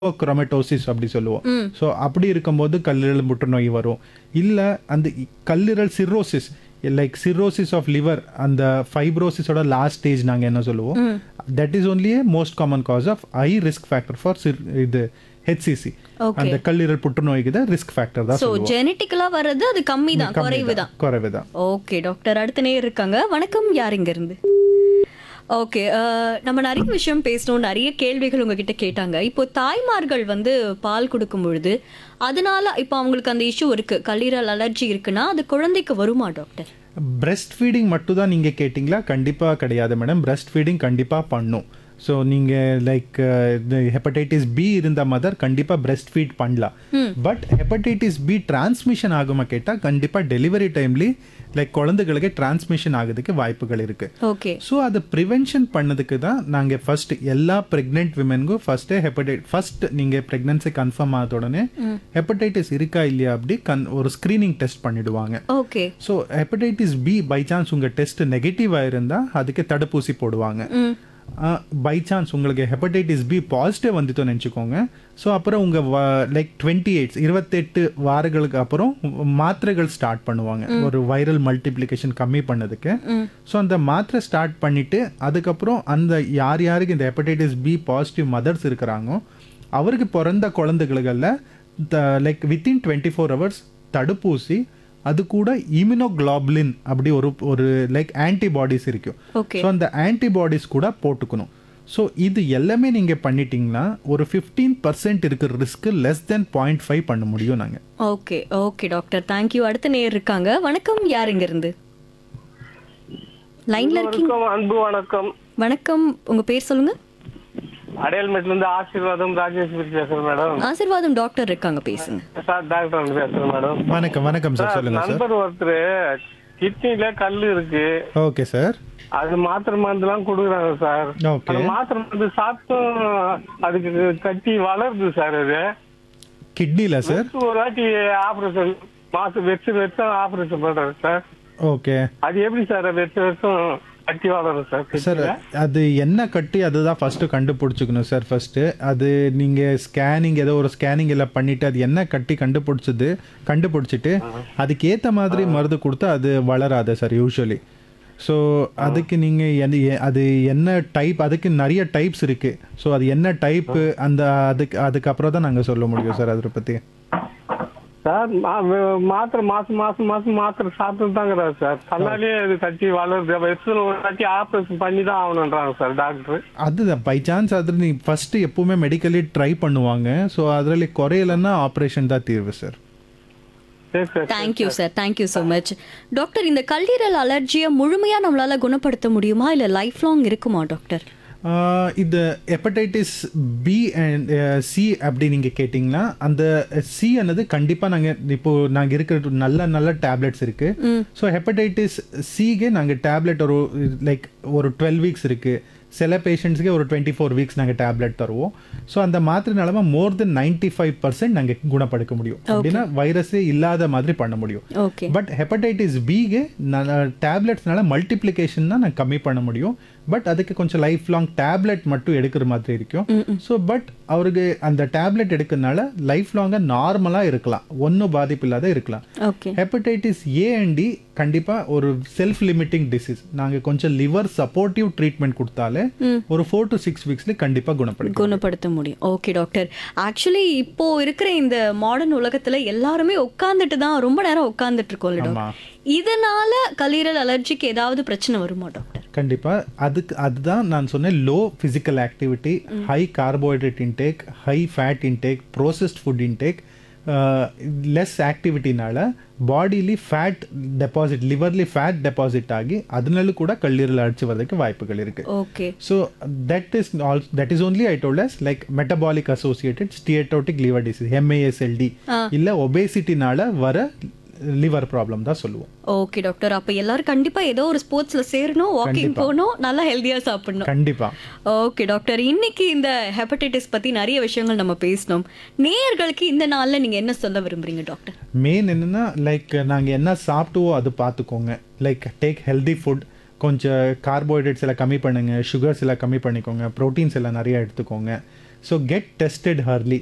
குரோமட்டோசிஸ் அப்படி சொல்லுவோம் ஸோ அப்படி இருக்கும்போது கல்லீரல் புற்றுநோய் வரும் இல்லை அந்த இ- கல்லீரல் cirrhosis like cirrhosis of liver அந்த ஃபைப்ரோசிஸோட லாஸ்ட் ஸ்டேஜ் நாங்கள் என்ன சொல்லுவோம் that is only most common cause of a risk factor for இது ஹெச்சிசி Okay. அந்த கல்லீரல் புற்றுநோய்க்கு தான் ரிஸ்க் ஃபேக்டர் தான் சோ சொல்லுவோம் ஜெனட்டிக்கலா வர்றது அது கம்மி தான் குறைவு தான் குறைவு தான் ஓகே டாக்டர் அடுத்த நேர் இருக்காங்க வணக்கம் யார் இங்க இருந்து ஓகே நம்ம நிறைய விஷயம் பேசணும் நிறைய கேள்விகள் உங்ககிட்ட கேட்டாங்க இப்போ தாய்மார்கள் வந்து பால் கொடுக்கும் பொழுது அதனால இப்போ அவங்களுக்கு அந்த இஷ்யூ இருக்கு கல்லீரல் அலர்ஜி இருக்குன்னா அது குழந்தைக்கு வருமா டாக்டர் பிரஸ்ட் ஃபீடிங் மட்டும் தான் நீங்கள் கேட்டிங்களா கண்டிப்பாக கிடையாது மேடம் பிரஸ்ட் ஃபீடிங் கண்டிப்பாக பண்ணும் ஸோ நீங்கள் லைக் ஹெப்படைட்டிஸ் பி இருந்த மதர் கண்டிப்பாக பிரஸ்ட் ஃபீட் பண்ணலாம் பட் ஹெப்படைட்டிஸ் பி டிரான்ஸ்மிஷன் ஆகுமா கேட்டால் கண்டிப்பாக டெலிவரி டைம்லி லைக் குழந்தைகளுக்கு டிரான்ஸ்மிஷன் ஆகுறதுக்கு வாய்ப்புகள் இருக்குது ஓகே ஸோ அதை ப்ரிவென்ஷன் பண்ணதுக்கு தான் நாங்கள் ஃபர்ஸ்ட் எல்லா ப்ரெக்னென்ட் விமென்க்கும் ஃபர்ஸ்ட்டு ஹெப்படைட் ஃபர்ஸ்ட் நீங்கள் ப்ரெக்னன்சி கன்ஃபார்ம் ஆனத உடனே ஹெப்படைட்டிஸ் இருக்கா இல்லையா அப்படி கன் ஒரு ஸ்க்ரீனிங் டெஸ்ட் பண்ணிடுவாங்க okay so hepatitis B by chance உங்கள் டெஸ்ட் நெகட்டிவாக இருந்தால் அதுக்கு தடுப்பூசி போடுவாங்க பை சான்ஸ் உங்களுக்கு ஹெப்படைட்டிஸ் பி பாசிட்டிவ் வந்துட்டோன்னு நினச்சிக்கோங்க ஸோ அப்புறம் உங்கள் லைக் டுவெண்ட்டி எயிட்ஸ் இருபத்தெட்டு வாரங்களுக்கு அப்புறம் மாத்திரைகள் ஸ்டார்ட் பண்ணுவாங்க ஒரு வைரல் மல்டிப்ளிகேஷன் கம்மி பண்ணதுக்கு ஸோ அந்த மாத்திரை ஸ்டார்ட் பண்ணிட்டு அதுக்கப்புறம் அந்த யார் யாருக்கு இந்த ஹெப்படைட்டிஸ் பி பாசிட்டிவ் மதர்ஸ் இருக்கிறாங்களோ அவருக்கு பிறந்த குழந்தைகளில் like within twenty four hours தடுப்பூசி அது கூட இம்யூனோகுளோபுலின் அப்படி ஒரு ஒரு லைக் ஆன்டிபாடிஸ் இருக்கும் ஓகே ஸோ அந்த ஆன்டிபாடிஸ் கூட போட்டுக்கணும் ஸோ இது எல்லாமே நீங்கள் பண்ணிட்டீங்கன்னா ஒரு ஃபிஃப்டீன் பர்சன்ட் இருக்கிற risk less than point five பண்ண முடியும் நாங்கள் ஓகே ஓகே டாக்டர் தேங்க்யூ அடுத்த நேர் இருக்காங்க வணக்கம் யார் இங்க இருந்து லைன்ல இருக்கீங்க வணக்கம் அன்பு வணக்கம் வணக்கம் உங்க பேர் சொல்லுங்க அடையாளமேட்ல இருந்து ஆசீர்வாதம் ராஜேஸ்வரி பேசுறேன் மேடம் ஆசீர்வாதம் டாக்டர் இருக்காங்க பேசுங்க சார் டாக்டர் வந்து பேசுறேன் மேடம் வணக்கம் வணக்கம் சார் சொல்லுங்கள் சார் நண்பர் ஒருத்தர் கிட்னில கல் இருக்கு ஓகே சார் அது மாத்திரை மருந்துலாம் கொடுக்குறாங்க சார் ஓகே அந்த மாத்திரை மருந்து சாப்பிட்டும் அதுக்கு கட்டி வளருது சார் அது கிட்னியில் சார் வெச்சு ஒரு வாட்டி ஆபரேஷன் மாசம் வெச்சு வெச்சும் ஆபரேஷன் பண்றாரு சார் ஓகே அது எப்படி சார் வெச்சு வெச்சும் கட்டி வளரும் சார் சார் கிட்னில? அது என்ன கட்டி அதுதான் ஃபர்ஸ்ட் கண்டுபிடிச்சிக்கணும் சார் ஃபர்ஸ்ட் அது நீங்க ஸ்கேனிங் ஏதோ ஒரு ஸ்கேனிங் எல்லாம் பண்ணிட்டு அது என்ன கட்டி கண்டுபிடிச்சது கண்டுபிடிச்சிட்டு அதுக்கு ஏத்த மாதிரி மருந்து கொடுத்தா அது வளராது சார் யூஸ்வலி ஸோ அதுக்கு நீங்க எந்த எ- அது என்ன டைப் அதுக்கு நிறைய டைப்ஸ் இருக்கு ஸோ அது என்ன டைப்பு அந்த அதுக்கு அதுக்கப்புறம் தான் நாங்கள் சொல்ல முடியும் சார் அதை பற்றி சார் மா- வே- மாத்திரை மாசம் மாசம் மாசம் மாத்திரை சாப்பிட்டு தாங்கிறாரு சார் தன்னாலே அது கட்டி வளருது வயசுல ஒரு வாட்டி ஆபரேஷன் பண்ணி தான் ஆகணுன்றாங்க சார் டாக்டர் அதுதான் பை சான்ஸ் அதில் நீ ஃபர்ஸ்ட் எப்பவுமே மெடிக்கலி ட்ரை பண்ணுவாங்க ஸோ அதில் குறையலன்னா ஆப்ரேஷன் தான் தீர்வு சார் சரி sir thank you sir thank you so much doctor இந்த கல்லீரல் அலர்ஜியை முழுமையா நம்மளால குணப்படுத்த முடியுமா இல்ல லைஃப் லாங் இருக்குமா டாக்டர் ஆஹ் இது ஹெப்படைட்டிஸ் பி அண்ட் சி அப்படி நீங்கள் கேட்டிங்கன்னா அந்த சி ஆனது கண்டிப்பாக நாங்கள் இப்போ நாங்கள் இருக்கிற நல்ல நல்ல டேப்லெட்ஸ் இருக்குது ஸோ ஹெப்படைட்டிஸ் சிக்கு நாங்கள் டேப்லெட் ஒரு லைக் ஒரு டுவெல் வீக்ஸ் இருக்குது சில பேஷண்ட்ஸ்க்கு ஒரு டுவெண்ட்டி ஃபோர் வீக்ஸ் நாங்கள் டேப்லெட் தருவோம் ஸோ அந்த மாத்திரைனால more than ninety five percent நாங்கள் குணப்படுத்த முடியும் அப்படின்னா வைரஸே இல்லாத மாதிரி பண்ண முடியும் ஓகே பட் ஹெப்படைட்டிஸ் பிக்கு டேப்லெட்ஸ்னால மல்டிப்ளிகேஷன் தான் நான் கம்மி பண்ண முடியும் பட் அதுக்கு கொஞ்சம் லைஃப் லாங் டேப்லெட் மட்டும் எடுக்கிற மாதிரி இருக்கும் ஸோ பட் அவருக்கு அந்த டேப்லெட் எடுக்கிறதுனால லைஃப் லாங்காக நார்மலாக இருக்கலாம் ஒன்றும் பாதிப்பு இல்லாத இருக்கலாம் okay hepatitis A and D கண்டிப்பாக ஒரு செல்ஃப் லிமிட்டிங் டிசீஸ் நாங்கள் கொஞ்சம் லிவர் சப்போர்ட்டிவ் ட்ரீட்மெண்ட் கொடுத்தாலே ஒரு ஃபோர் டு சிக்ஸ் வீக்ஸ்ல கண்டிப்பாக குணப்படுத்தும் குணப்படுத்த முடியும் ஓகே டாக்டர் ஆக்சுவலி இப்போ இருக்கிற இந்த மாடர்ன் உலகத்துல எல்லாருமே உட்கார்ந்துட்டு தான் ரொம்ப நேரம் உட்கார்ந்துட்டு இருக்கோம்ல ஆமா. டாக்டர் இதனால கல்லீரல் அலர்ஜிக்கு ஏதாவது பிரச்சனை வருமா டாக்டர் கண்டிப்பாக அதுக்கு அதுதான் நான் சொன்னேன் low physical activity high carbohydrate intake high fat intake processed food intake less ஆக்டிவிட்டினால பாடிலி ஃபேட் டெபாசிட் லிவர்லி ஃபேட் டெபாசிட் ஆகி அதனால கூட கல்லீரல் அடிச்சு வரதுக்கு வாய்ப்புகள் இருக்கு okay so that is all that is only I told as like metabolic associated steatotic liver disease MASLD இல்லை ஒபேசிட்டினால வர லிவர் ப்ராப்ளம் தான் சொல்லுவோம் ஓகே டாக்டர் அப்ப எல்லாரும் கண்டிப்பா ஏதோ ஒரு ஸ்போர்ட்ஸ்ல சேரணும் வாக்கிங் போகணும் நல்லா ஹெல்தியா சாப்பிடணும் கண்டிப்பா ஓகே டாக்டர் இன்னைக்கு இந்த ஹெப்படைட்டிஸ் பத்தி நிறைய விஷயங்கள் நம்ம பேசணும் நேயர்களுக்கு இந்த நாள்ல நீங்க என்ன சொல்ல விரும்புறீங்க டாக்டர் மெயின் என்னன்னா லைக் நாங்கள் என்ன சாப்பிட்டுவோ அது பார்த்துக்கோங்க லைக் டேக் ஹெல்தி ஃபுட் கொஞ்சம் கார்போஹைட்ரேட்ஸ் எல்லாம் கம்மி பண்ணுங்க சுகர்ஸ் எல்லாம் கம்மி பண்ணிக்கோங்க ப்ரோட்டீன்ஸ் எல்லாம் நிறைய எடுத்துக்கோங்க ஸோ கெட் டெஸ்டட் ஹர்லி